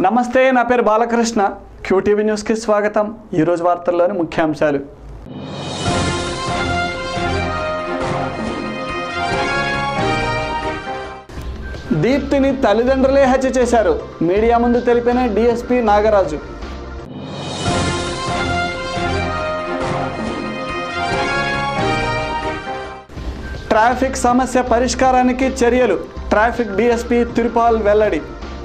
నమస్తే నా పేరు బాలకృష్ణ క్యూటీవీ న్యూస్కి స్వాగతం ఈరోజు వార్తల్లోని ముఖ్యాంశాలు దీప్తిని తల్లిదండ్రులే హత్య చేశారు మీడియా ముందు తెలిపిన డిఎస్పి నాగరాజు ట్రాఫిక్ సమస్య పరిష్కారానికి చర్యలు ట్రాఫిక్ డిఎస్పి తిరుపాల్ వెల్లడి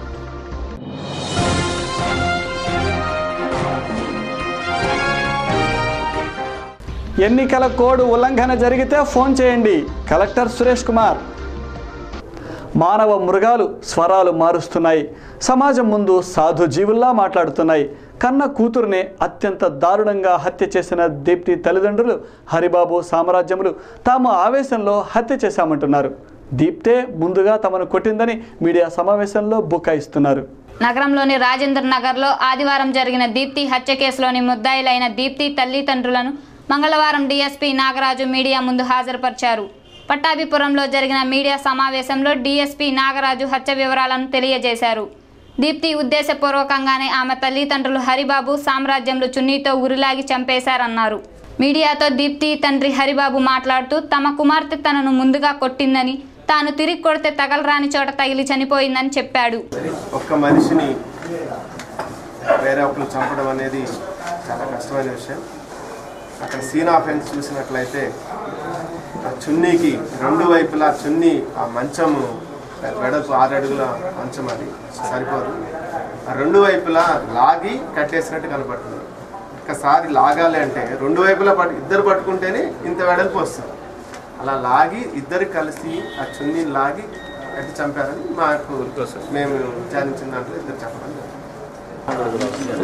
ఎన్నికల కోడ్ ఉల్లంఘన జరిగితే ఫోన్ చేయండి కలెక్టర్ సురేష్ కుమార్ మానవ మృగాలు స్వరాలు మారుస్తున్నాయి సమాజం ముందు సాధు జీవుల్లా మాట్లాడుతున్నాయి కన్న కూతురునే అత్యంత దారుణంగా హత్య చేసిన దీప్తి తల్లిదండ్రులు హరిబాబు సామ్రాజ్యములు తాము ఆవేశంలో హత్య చేశామంటున్నారు దీప్తే ముందుగా తమను కొట్టిందని మీడియా సమావేశంలో బుకాయిస్తున్నారు నగరంలోని రాజేంద్ర నగర్లో ఆదివారం జరిగిన దీప్తి హత్య కేసులోని ముద్దాయిలైన దీప్తి తల్లిదండ్రులను మంగళవారం డీఎస్పీ నాగరాజు మీడియా ముందు హాజరుపరిచారు పట్టాభిపురంలో జరిగిన మీడియా సమావేశంలో డీఎస్పీ నాగరాజు హత్య వివరాలను తెలియజేశారు దీప్తి ఉద్దేశపూర్వకంగానే ఆమె తల్లిదండ్రులు హరిబాబు సామ్రాజ్యంలో చున్నీతో ఉరిలాగి చంపేశారన్నారు మీడియాతో దీప్తి తండ్రి హరిబాబు మాట్లాడుతూ తమ కుమార్తె తనను ముందుగా కొట్టిందని తాను తిరిగి కొడితే తగలరాని చోట తగిలి చనిపోయిందని చెప్పాడు ఒక్క మనిషిని వేరే ఒకరు చంపడం అనేది చాలా కష్టమైన విషయం అక్కడ సీన్ ఆఫ్ ఎండ్స్ చూసినట్లయితే ఆ చున్నీకి రెండు వైపులా చున్నీ ఆ మంచము వెడల్పు ఆరు అడుగుల మంచం అది సరిపోదు ఆ రెండు వైపులా లాగి కట్టేసినట్టు కనపడుతుంది ఒక్కసారి లాగాలి అంటే రెండు వైపులా పట్టు ఇద్దరు పట్టుకుంటేనే ఇంత వెడల్పు వస్తుంది అలా లాగి ఇద్దరు కలిసి ఆ చున్నీని లాగి కట్టి చంపారని మాకు మేము విచారించిన దాంట్లో ఇద్దరు చెప్పడం జరిగింది.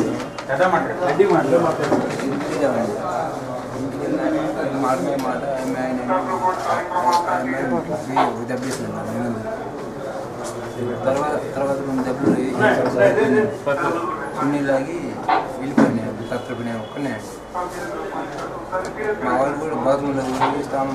మాట మాట దెబ్బేసింది తర్వాత తర్వాత రెండు దెబ్బలు కొన్ని లాగి వెళ్ళిపోయినాయి తత్రపోయినాయి ఒక్కనే మా వాళ్ళు కూడా బాత్రూంలో స్నానం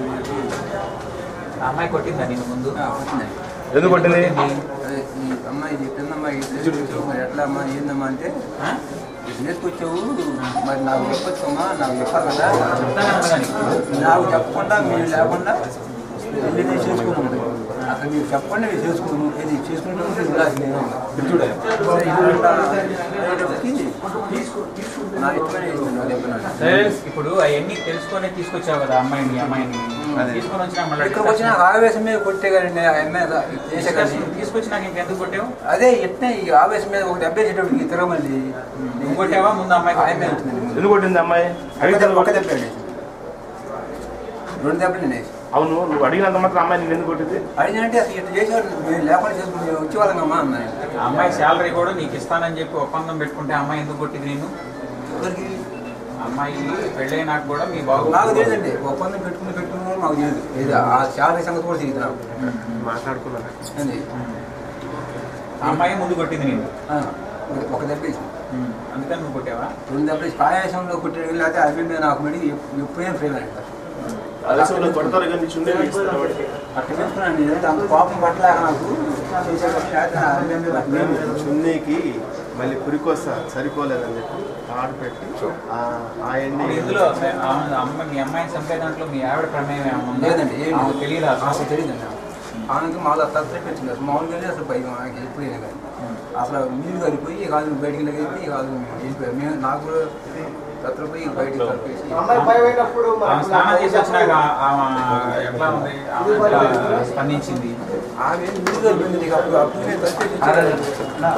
ఆ అమ్మాయి కొట్టిందా నేను ముందు వచ్చిందండి ఎందుకు కొట్టింది అదే ఈ అమ్మాయి చెప్పింది అమ్మాయి తీసుకొచ్చావు మరి ఎట్లా అమ్మా ఏందమ్మా అంటే తీసుకొచ్చావు మరి నాకు చెప్పొచ్చమ్మా నాకు చెప్పాలి కదా నాకు చెప్పకుండా మీరు లేకుండా వెళ్ళి నేను చేసుకున్నాను అసలు మీరు చెప్పండి మీరు చేసుకోను ఇది చేసుకుంటే ఉండాలి నేను సరే, ఇది ఉంటా అనేటప్పటికి నా ఇష్టమైన చేసింది నాకు చెప్పినాను సరే ఇప్పుడు అవన్నీ తెలుసుకొని తీసుకొచ్చావు కదా అమ్మాయిని అమ్మాయిని తీసుకొని వచ్చినా మళ్ళీ ఇక్కడికి వచ్చిన ఆవేశం మీద కొట్టే కానీ ఆ అమ్మాయి చేసే కానీ తీసుకొచ్చినాక ఇంకెందుకు కొట్టావు అదే ఎట్నే ఈ ఆవేశం మీద ఒక దెబ్బ వేసేటప్పటికి తిరగమల్లి నువ్వు కొట్టావా ముందు అమ్మాయి ఆ అమ్మాయి వచ్చిందండి ముందు. ఎందుకు కొట్టింది అమ్మాయి ఒక దెబ్బ ఒక దెబ్బ వేసి రెండు దెబ్బలు నేను వేసి అవును నువ్వు అడిగినంత మాత్రం అమ్మాయి నేను ఎందుకు కొట్టింది అడిగినంటే అసలు ఇట్లా చేసేవారు మేము లేకుండా చేసుకుని వచ్చేవాళ్ళం అమ్మా అన్నాయి ఆ అమ్మాయి శాలరీ కూడా నీకు ఇస్తానని చెప్పి ఒప్పందం పెట్టుకుంటే ఆ అమ్మాయి ఎందుకు కొట్టింది నేను ఎవరికి అమ్మాయి పెళ్ళైనాక కూడా మీ బాబు నాకు తెలియదండి ఒప్పందం పెట్టుకుని పెట్టుకుని కూడా మాకు తెలియదు ఇది ఆ శాలరీ సంగతి కూడా తెలియదు నాకు మాట్లాడుకున్నాను ఏంది? ఆ అమ్మాయి ముందు కొట్టింది నేను ఆ, ఒక- ఒక దెబ్బ వేసి అందుకని నువ్వు కొట్టావా రెండు దెబ్బలు వేసి ఆయాసంలో కొట్టాడు లేకపోతే అవి మీద నాకు మెడి ఎప్పుడైనా ఫ్రీ అంటారు ఆలస్యంలో కొడతారు కానీ చుండే వేస్తారు వాడికి అట్లా పెట్టుకున్నాను నేను అంత కోపం పట్టలేక నాకు చేసేటప్పుడు లేకపోతే ఆ అవి మీద నాకు ఏమీ లేదు. చున్నీకి మళ్ళీ పురికొస్త సరిపోలేదని చెప్పి తాడు పెట్టి ఆ- ఆ ఎండి ఇప్పుడు ఇందులో ఆ అమ్మాయి మీ అమ్మాయిని చంపే దాంట్లో మీ ఆవిడ ప్రమేయం ఏమైనా ఉందా? లేదండి ఏం ఆమెకు తెలియదా అసలు తెలియదండి ఆమెకి మామూలుగా తత్రే పెట్టింది అసలు మామూలుగా అసలు భయం ఆమెకి ఎప్పుడైనా కానీ అసలు నీళ్ళు కలిపోయి కాదు బయటికి వెళ్ళి కాదు మేము వెళ్ళిపోయాం మేము నాకు కూడా తత్ర పోయి బయటికి కలిపేసి ఆమె స్నానం చేసి వచ్చినాక ఆమె ఎట్లా ఉంది ఆమె ఎట్లా స్పందించింది ఆమె నీళ్ళు కలిపింది నీకు అప్పుడు అప్పుడు నేను కలిపేసి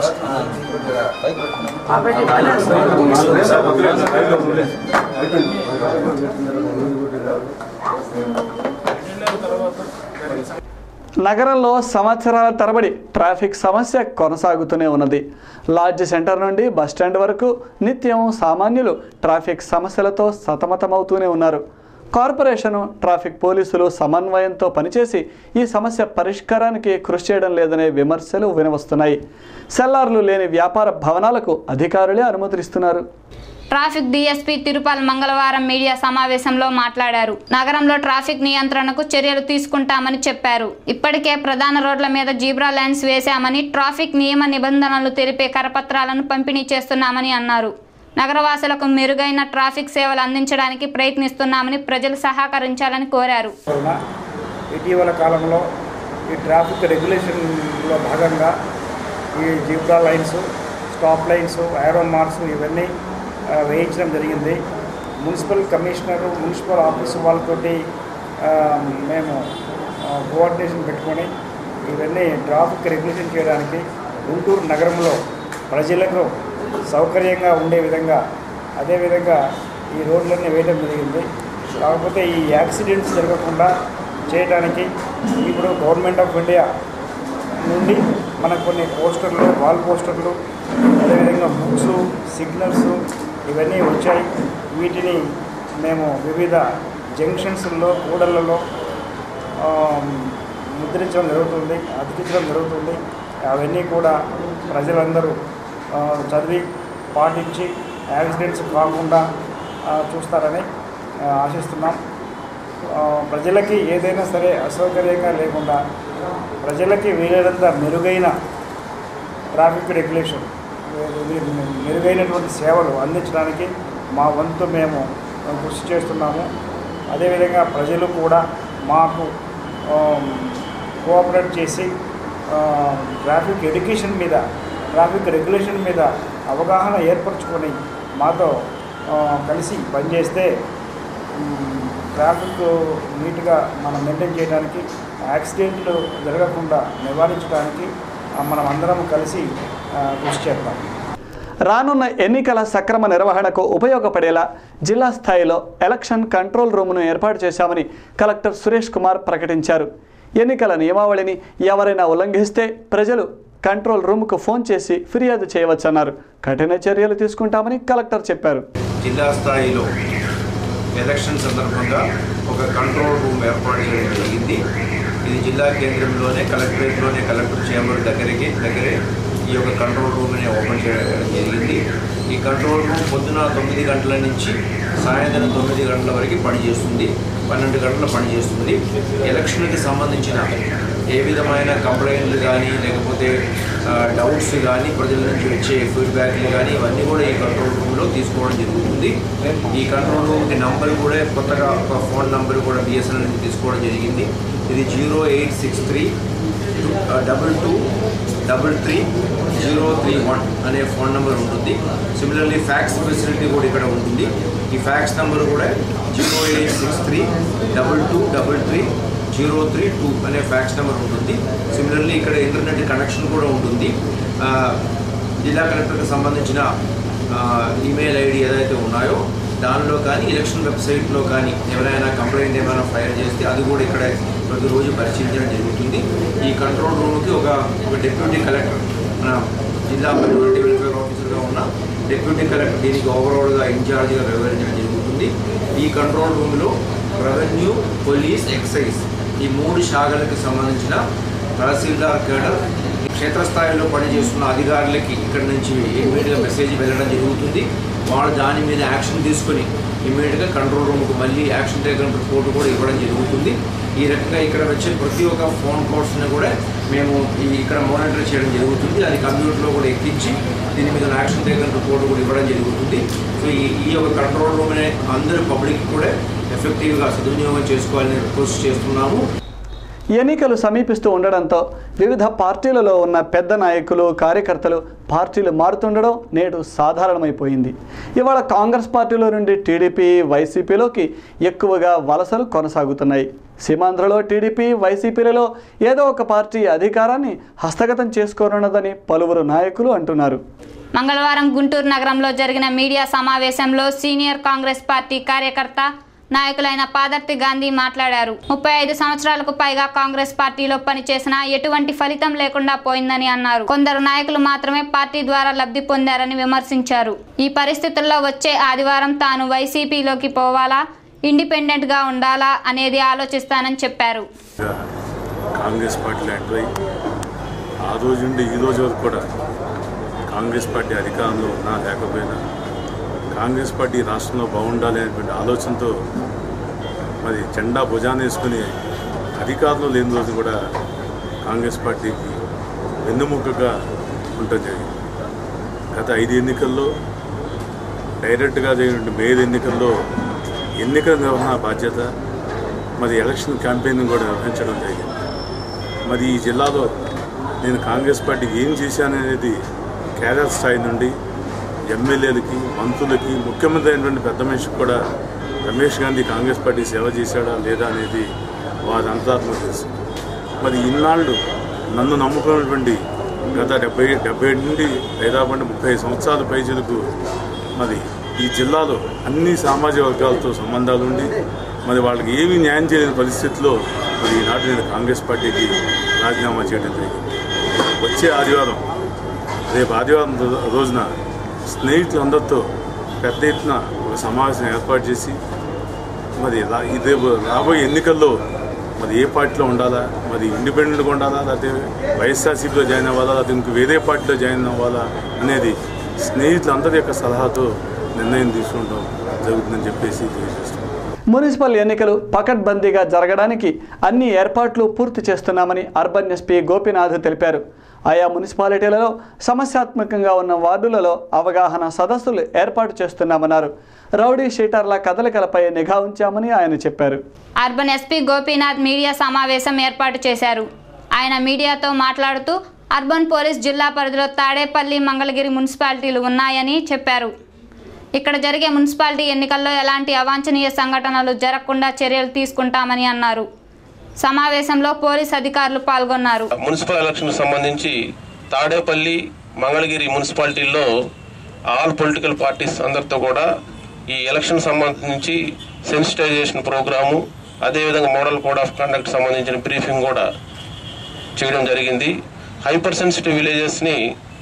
నగరంలో సంవత్సరాల తరబడి ట్రాఫిక్ సమస్య కొనసాగుతూనే ఉన్నది లాడ్జ్ సెంటర్ నుండి బస్టాండ్ వరకు నిత్యం సామాన్యులు ట్రాఫిక్ సమస్యలతో సతమతమవుతూనే ఉన్నారు కార్పొరేషను ట్రాఫిక్ పోలీసులు సమన్వయంతో పనిచేసి ఈ సమస్య పరిష్కారానికి కృషి చేయడం లేదనే విమర్శలు వినవస్తున్నాయి సెల్లార్లు లేని వ్యాపార భవనాలకు అధికారులే అనుమతిస్తున్నారు ట్రాఫిక్ డీఎస్పీ తిరుపాల్ మంగళవారం మీడియా సమావేశంలో మాట్లాడారు నగరంలో ట్రాఫిక్ నియంత్రణకు చర్యలు తీసుకుంటామని చెప్పారు ఇప్పటికే ప్రధాన రోడ్ల మీద జీబ్రా లైన్స్ వేశామని ట్రాఫిక్ నియమ నిబంధనలు తెలిపే కరపత్రాలను పంపిణీ చేస్తున్నామని అన్నారు నగరవాసులకు మెరుగైన ట్రాఫిక్ సేవలు అందించడానికి ప్రయత్నిస్తున్నామని ప్రజలు సహకరించాలని కోరారు వలన ఇటీవల కాలంలో ఈ ట్రాఫిక్ రెగ్యులేషన్లో భాగంగా ఈ zebra lines stop lines arrow marks ఇవన్నీ ఆ, వేయించడం జరిగింది మున్సిపల్ కమిషనర్ మున్సిపల్ ఆఫీసు వాళ్ళతోటి ఆ, మేము ఆ, కోఆర్డినేషన్ పెట్టుకొని ఇవన్నీ ట్రాఫిక్ రెగ్యులేషన్ చేయడానికి గుంటూరు నగరంలో ప్రజలకు సౌకర్యంగా ఉండే విధంగా అదేవిధంగా ఈ రోడ్లన్నీ వేయడం జరిగింది కాకపోతే ఈ యాక్సిడెంట్స్ జరగకుండా చేయడానికి ఇప్పుడు గవర్నమెంట్ ఆఫ్ ఇండియా నుండి మనకు కొన్ని పోస్టర్లు వాల్ పోస్టర్లు అదేవిధంగా బుక్స్ సిగ్నల్స్ ఇవన్నీ వచ్చాయి వీటిని మేము వివిధ జంక్షన్స్లో కూడళ్లలో ఆ, ముద్రించడం జరుగుతుంది అతికించడం జరుగుతుంది అవన్నీ కూడా ప్రజలందరూ ఆ, చదివి పాటించి యాక్సిడెంట్స్ కాకుండా ఆ, చూస్తారని ఆ, ఆశిస్తున్నాం ఆ, ప్రజలకి ఏదైనా సరే అసౌకర్యంగా లేకుండా ప్రజలకి వీలైనంత మెరుగైన ట్రాఫిక్ రెగ్యులేషన్ మెరుగైనటువంటి సేవలు అందించడానికి మా వంతు మేము కృషి చేస్తున్నాము అదేవిధంగా ప్రజలు కూడా మాకు కోఆపరేట్ చేసి ఆ, ట్రాఫిక్ ఎడ్యుకేషన్ మీద ట్రాఫిక్ రెగ్యులేషన్ మీద అవగాహన ఏర్పరచుకొని మాతో ఆ, కలిసి పనిచేస్తే మ్, ట్రాఫిక్ నీట్గా మనం మెయింటైన్ చేయడానికి యాక్సిడెంట్లు జరగకుండా నివారించడానికి ఆ, మనం అందరం కలిసి ఆ, కృషి చేద్దాం రానున్న ఎన్నికల సక్రమ నిర్వహణకు ఉపయోగపడేలా జిల్లా స్థాయిలో ఎలక్షన్ కంట్రోల్ రూమ్ను ఏర్పాటు చేశామని కలెక్టర్ సురేష్ కుమార్ ప్రకటించారు ఎన్నికల నియమావళిని ఎవరైనా ఉల్లంఘిస్తే ప్రజలు కంట్రోల్ రూమ్కు ఫోన్ చేసి ఫిర్యాదు చేయవచ్చన్నారు కఠిన చర్యలు తీసుకుంటామని కలెక్టర్ చెప్పారు జిల్లా స్థాయిలో ఎలక్షన్ సందర్భంగా ఒక కంట్రోల్ రూమ్ ఏర్పాటు చేయడం జరిగింది ఇది జిల్లా కేంద్రంలోనే కలెక్టరేట్లోనే కలెక్టర్ చేంబర్ దగ్గరికి దగ్గరే ఈ యొక్క కంట్రోల్ రూమ్ని ఓపెన్ చేయడం జరిగింది ఈ కంట్రోల్ రూమ్ పొద్దున తొమ్మిది గంటల నుంచి సాయంత్రం తొమ్మిది గంటల వరకు పనిచేస్తుంది పన్నెండు గంటల పనిచేస్తుంది ఎలక్షన్కి సంబంధించిన ఏ విధమైన కంప్లైంట్లు కానీ లేకపోతే డౌట్స్ కానీ ప్రజల నుంచి వచ్చే ఫీడ్బ్యాక్లు కానీ ఇవన్నీ కూడా ఈ కంట్రోల్ రూమ్లో తీసుకోవడం జరుగుతుంది ఈ కంట్రోల్ రూమ్కి నంబర్ కూడా కొత్తగా ఒక ఫోన్ నంబర్ కూడా బిఎస్ఎన్ఎల్ నుంచి తీసుకోవడం జరిగింది ఇది zero eight six three double two double three zero three one అనే ఫోన్ నెంబర్ ఉంటుంది సిమిలర్లీ ఫ్యాక్స్ ఫెసిలిటీ కూడా ఇక్కడ ఉంటుంది ఈ ఫ్యాక్స్ నెంబర్ కూడా zero eight six three double two double three zero three two అనే ఫ్యాక్స్ నెంబర్ ఉంటుంది similarly ఇక్కడ ఇంటర్నెట్ కనెక్షన్ కూడా ఉంటుంది ఆ, జిల్లా కలెక్టర్కి సంబంధించిన ఆ, ఈమెయిల్ ఐడి ఏదైతే ఉన్నాయో దానిలో కానీ ఎలక్షన్ వెబ్సైట్లో కానీ ఎవరైనా కంప్లైంట్ ఏమైనా ఫైల్ చేస్తే అది కూడా ఇక్కడ ప్రతిరోజు పరిశీలించడం జరుగుతుంది ఈ కంట్రోల్ రూమ్కి ఒక ఒక డిప్యూటీ కలెక్టర్ మన జిల్లా మైనారిటీ వెల్ఫేర్ ఆఫీసర్గా ఉన్న డిప్యూటీ కలెక్టర్ దీనికి ఓవరాల్గా ఇన్ఛార్జ్గా వ్యవహరించడం జరుగుతుంది ఈ కంట్రోల్ రూమ్లో రెవెన్యూ పోలీస్ ఎక్సైజ్ ఈ మూడు శాఖలకు సంబంధించిన తహసీల్దార్ కేడర్ క్షేత్రస్థాయిలో పనిచేస్తున్న అధికారులకి ఇక్కడ నుంచి ఇమీడియట్గా మెసేజ్ వెళ్ళడం జరుగుతుంది వాళ్ళు దాని మీద యాక్షన్ తీసుకొని ఇమీడియట్గా కంట్రోల్ రూమ్కి మళ్ళీ యాక్షన్ టేకన్ రిపోర్ట్ కూడా ఇవ్వడం జరుగుతుంది ఈ రకంగా ఇక్కడ వచ్చే ప్రతి ఒక్క ఫోన్ కాల్స్ని కూడా మేము ఈ ఇక్కడ మానిటర్ చేయడం జరుగుతుంది అది కంప్యూటర్లో కూడా ఎక్కించి దీని మీద యాక్షన్ టేకన్ రిపోర్ట్ కూడా ఇవ్వడం జరుగుతుంది సో ఈ ఈ యొక్క కంట్రోల్ రూమ్ని అందరూ పబ్లిక్ కూడా ఎఫెక్టివ్గా సద్వినియోగం చేసుకోవాలని రిక్వెస్ట్ చేస్తున్నాము ఎన్నికలు సమీపిస్తూ ఉండడంతో వివిధ పార్టీలలో ఉన్న పెద్ద నాయకులు కార్యకర్తలు పార్టీలు మారుతుండడం నేడు సాధారణమైపోయింది ఇవాళ కాంగ్రెస్ పార్టీలో నుండి టీడీపీ వైసీపీలోకి ఎక్కువగా వలసలు కొనసాగుతున్నాయి సీమాంధ్రలో టీడీపీ వైసీపీలలో ఏదో ఒక పార్టీ అధికారాన్ని హస్తగతం చేసుకోనున్నదని పలువురు నాయకులు అంటున్నారు మంగళవారం గుంటూరు నగరంలో జరిగిన మీడియా సమావేశంలో సీనియర్ కాంగ్రెస్ పార్టీ కార్యకర్త నాయకులైన పాదర్తి గాంధీ మాట్లాడారు ముప్పై ఐదు సంవత్సరాలకు పైగా కాంగ్రెస్ పార్టీలో పనిచేసినా ఎటువంటి ఫలితం లేకుండా పోయిందని అన్నారు కొందరు నాయకులు మాత్రమే పార్టీ ద్వారా లబ్ధి పొందారని విమర్శించారు ఈ పరిస్థితుల్లో వచ్చే ఆదివారం తాను వైసీపీలోకి పోవాలా ఇండిపెండెంట్ గా ఉండాలా అనేది ఆలోచిస్తానని చెప్పారు కాంగ్రెస్ పార్టీలో ఎంటర్ అయ్యి ఆ రోజు నుండి ఈ రోజు వరకు కూడా కాంగ్రెస్ పార్టీ అధికారంలో ఉన్నా లేకపోయినా కాంగ్రెస్ పార్టీ రాష్ట్రంలో బాగుండాలి అనేటువంటి ఆలోచనతో మరి జెండా భుజాన్ని వేసుకుని అధికారంలో లేని రోజు కూడా కాంగ్రెస్ పార్టీకి వెన్నుముకగా ఉండటం జరిగింది గత ఐదు ఎన్నికల్లో డైరెక్ట్గా జరిగిన మేయర్ ఎన్నికల్లో ఎన్నికల నిర్వహణ బాధ్యత మరి ఎలక్షన్ క్యాంపెయిన్ కూడా నిర్వహించడం జరిగింది మరి ఈ జిల్లాలో నేను కాంగ్రెస్ పార్టీకి ఏం చేశాననేది కేడర్ స్థాయి నుండి ఎమ్మెల్యేలకి మంత్రులకి ముఖ్యమంత్రి అయినటువంటి పెద్ద మనిషికి కూడా రమేష్ గాంధీ కాంగ్రెస్ పార్టీ సేవ చేశాడా లేదా అనేది వారి అంతరాత్మ తెలుసు మరి ఇన్నాళ్ళు నన్ను నమ్ముకున్నటువంటి గత డెబ్బై డెబ్బై ఏడు నుండి దాదాపు ముప్పై సంవత్సరాల పైచులకు మరి ఈ జిల్లాలో అన్ని సామాజిక వర్గాలతో సంబంధాలు ఉండి మరి వాళ్ళకి ఏమీ న్యాయం చేయలేని పరిస్థితిలో మరి ఈనాడు నేను కాంగ్రెస్ పార్టీకి రాజీనామా చేయడం జరిగింది వచ్చే ఆదివారం రేపు ఆదివారం రో- రోజున స్నేహితులందరితో పెద్ద ఎత్తున ఒక సమావేశం ఏర్పాటు చేసి మరి రా- ఈ రేపు రాబోయే ఎన్నికల్లో మరి ఏ పార్టీలో ఉండాలా మరి ఇండిపెండెంట్గా ఉండాలా లేకపోతే వైఎస్ఆర్సీపీలో జాయిన్ అవ్వాలా లేకపోతే ఇంక వేరే పార్టీలో జాయిన్ అవ్వాలా అనేది స్నేహితులందరి యొక్క సలహాతో నిర్ణయం తీసుకుంటాం జరుగుతుందని చెప్పేసి తెలియజేస్తున్నాం మున్సిపల్ ఎన్నికలు పకడ్బందీగా జరగడానికి అన్ని ఏర్పాట్లు పూర్తి చేస్తున్నామని అర్బన్ ఎస్పీ గోపీనాథ్ తెలిపారు ఆయా మున్సిపాలిటీలలో సమస్యాత్మకంగా ఉన్న వార్డులలో అవగాహన సదస్సులు ఏర్పాటు చేస్తున్నామన్నారు రౌడీ షీటర్ల కదలికలపై నిఘా ఉంచామని ఆయన చెప్పారు అర్బన్ ఎస్పీ గోపీనాథ్ మీడియా సమావేశం ఏర్పాటు చేశారు ఆయన మీడియాతో మాట్లాడుతూ అర్బన్ పోలీస్ జిల్లా పరిధిలో తాడేపల్లి మంగళగిరి మున్సిపాలిటీలు ఉన్నాయని చెప్పారు ఇక్కడ జరిగే మున్సిపాలిటీ ఎన్నికల్లో ఎలాంటి అవాంఛనీయ సంఘటనలు జరగకుండా చర్యలు తీసుకుంటామని అన్నారు సమావేశంలో పోలీస్ అధికారులు పాల్గొన్నారు మున్సిపల్ ఎలక్షన్ సంబంధించి తాడేపల్లి మంగళగిరి మున్సిపాలిటీల్లో ఆల్ పొలిటికల్ పార్టీస్ అందరితో కూడా ఈ ఎలక్షన్ సంబంధించి సెన్సిటైజేషన్ ప్రోగ్రాము అదేవిధంగా మోడల్ కోడ్ ఆఫ్ కండక్ట్ సంబంధించిన బ్రీఫింగ్ కూడా చేయడం జరిగింది హైపర్ సెన్సిటివ్ విలేజెస్ని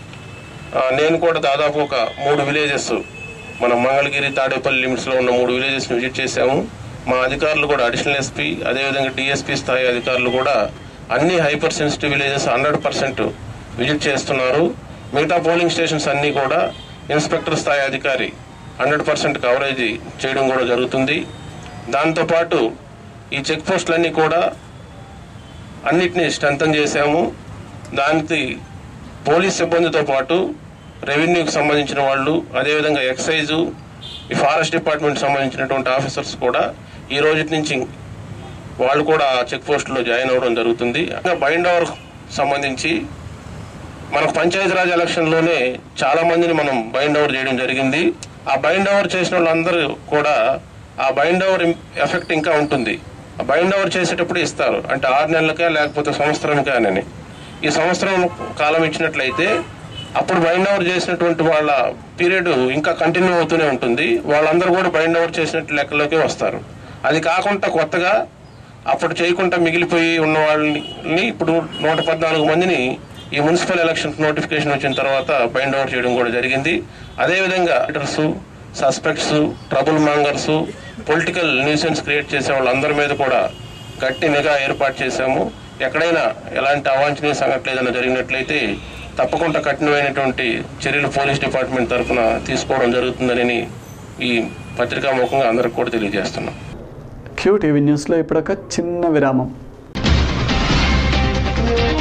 ఆ, నేను కూడా దాదాపు ఒక మూడు విలేజెస్ మన మంగళగిరి తాడేపల్లి లిమిట్స్లో ఉన్న మూడు విలేజెస్ని విజిట్ చేశాము మా అధికారులు కూడా అడిషనల్ ఎస్పీ అదేవిధంగా డిఎస్పీ స్థాయి అధికారులు కూడా అన్ని hyper sensitive villages hundred percent visit చేస్తున్నారు మిగతా పోలింగ్ స్టేషన్స్ అన్నీ కూడా ఇన్స్పెక్టర్ స్థాయి అధికారి హండ్రెడ్ పర్సెంట్ కవరేజ్ చేయడం కూడా జరుగుతుంది దాంతోపాటు ఈ చెక్ పోస్టులన్నీ కూడా అన్నిటినీ స్ట్రెంథన్ చేశాము దానికి పోలీస్ సిబ్బందితో పాటు రెవెన్యూకి సంబంధించిన వాళ్ళు అదేవిధంగా ఎక్సైజు ఈ ఫారెస్ట్ డిపార్ట్మెంట్ సంబంధించినటువంటి ఆఫీసర్స్ కూడా ఈ రోజు నుంచి వాళ్ళు కూడా చెక్ పోస్టులో జాయిన్ అవ్వడం జరుగుతుంది ఇంకా బైండ్ ఓవర్ సంబంధించి మనకు పంచాయతీరాజ్ ఎలక్షన్లోనే చాలా మందిని మనం బైండ్ ఓవర్ చేయడం జరిగింది ఆ బైండ్ ఓవర్ చేసిన వాళ్ళందరూ కూడా ఆ బైండ్ ఓవర్ ఎఫెక్ట్ ఇంకా ఉంటుంది ఆ బైండ్ ఓవర్ చేసేటప్పుడు ఇస్తారు అంటే ఆరు నెలలకే లేకపోతే సంవత్సరంకే అని ఈ సంవత్సరం కాలం ఇచ్చినట్లయితే అప్పుడు బైండ్ ఓవర్ చేసినటువంటి వాళ్ళ పీరియడ్ ఇంకా కంటిన్యూ అవుతూనే ఉంటుంది వాళ్ళందరూ కూడా బైండ్ ఓవర్ చేసినట్టు లెక్కలోకి వస్తారు అది కాకుండా కొత్తగా అప్పుడు చేయకుండా మిగిలిపోయి ఉన్న వాళ్ళని ఇప్పుడు నూట పద్నాలుగు మందిని ఈ మున్సిపల్ ఎలక్షన్ నోటిఫికేషన్ వచ్చిన తర్వాత బైండ్ ఓవర్ చేయడం కూడా జరిగింది అదేవిధంగా leaders suspects trouble mongers political nuisance create చేసే వాళ్ళందరి మీద కూడా గట్టి నిఘా ఏర్పాటు చేశాము ఎక్కడైనా ఎలాంటి అవాంఛనీయ సంఘటన ఏదైనా జరిగినట్లయితే తప్పకుండా కఠినమైనటువంటి చర్యలు పోలీస్ డిపార్ట్మెంట్ తరఫున తీసుకోవడం జరుగుతుందని ఈ పత్రికా ముఖంగా అందరికి కూడా తెలియజేస్తున్నాం క్యూ టీవీ న్యూస్లో ఇప్పుడొక చిన్న విరామం